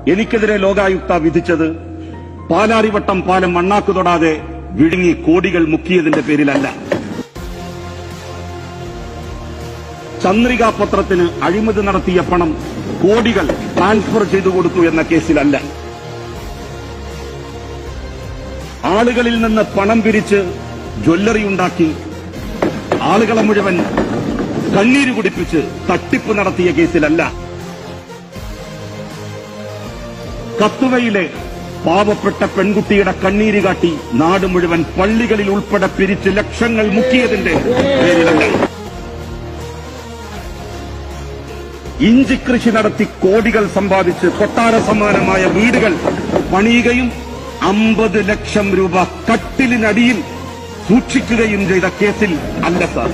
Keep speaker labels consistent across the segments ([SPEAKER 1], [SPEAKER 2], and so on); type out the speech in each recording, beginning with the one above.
[SPEAKER 1] എനിക്കെതിരെ ലോകായുക്ത വിധിച്ചത് പാലാരിവട്ടം പാലം മണ്ണാക്കു തൊടാതെ വിഴുങ്ങി കോടികൾ മുക്കിയതിന്റെ പേരിലല്ല ചന്ദ്രിക പത്രത്തിന് അഴിമതി നടത്തിയ പണം കോടികൾ ട്രാൻസ്ഫർ ചെയ്തു കൊടുത്തു എന്ന കേസിലല്ല ആളുകളിൽ നിന്ന് പണം പിരിച്ച് ജ്വല്ലറി ഉണ്ടാക്കി ആളുകളെ മുഴുവൻ കണ്ണീര് കുടിപ്പിച്ച് തട്ടിപ്പ് നടത്തിയ കേസിലല്ല കത്തുവയിലെ പാവപ്പെട്ട പെൺകുട്ടിയുടെ കണ്ണീര് കാട്ടി നാട് മുഴുവൻ പള്ളികളിൽ ഉൾപ്പെടെ പിരിച്ച് ലക്ഷങ്ങൾ മുക്കിയതിന്റെ പേരിലല്ല ഇഞ്ചി കൃഷി നടത്തി കോടികൾ സമ്പാദിച്ച് കൊട്ടാര സമാനമായ വീടുകൾ പണിയുകയും അമ്പത് ലക്ഷം രൂപ കട്ടിലിനടിയിൽ സൂക്ഷിക്കുകയും ചെയ്ത കേസിൽ അല്ല സാർ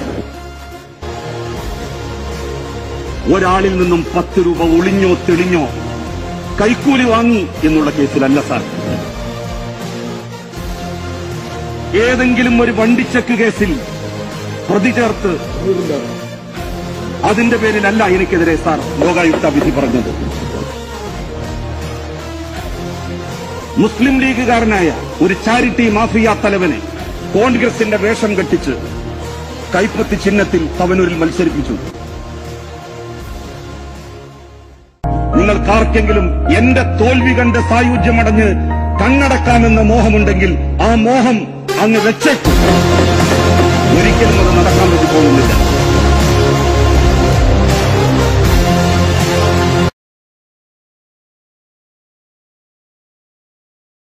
[SPEAKER 1] ഒരാളിൽ നിന്നും പത്ത് രൂപ ഒളിഞ്ഞോ തെളിഞ്ഞോ കൈക്കൂലി വാങ്ങി എന്നുള്ള കേസിലല്ല സാർ ഏതെങ്കിലും ഒരു വണ്ടിച്ചക്ക് കേസിൽ പ്രതി ചേർത്ത് അതിന്റെ പേരിലല്ല എനിക്കെതിരെ സാർ ലോകായുക്ത വിധി പറഞ്ഞത് മുസ്ലിം ലീഗുകാരനായ ഒരു ചാരിറ്റി മാഫിയ തലവനെ കോൺഗ്രസിന്റെ വേഷം കെട്ടിച്ച് കൈപ്പത്തി ചിഹ്നത്തിൽ തവനൂരിൽ മത്സരിപ്പിച്ചു നിങ്ങൾക്കാർക്കെങ്കിലും എന്റെ തോൽവി കണ്ട് സായുജ്യമടഞ്ഞ് കണ്ണടക്കാമെന്ന മോഹമുണ്ടെങ്കിൽ ആ മോഹം അങ്ങ് വെച്ചേക്കും ഒരിക്കലും അത് നടക്കാൻ വേണ്ടി പോകുന്നില്ല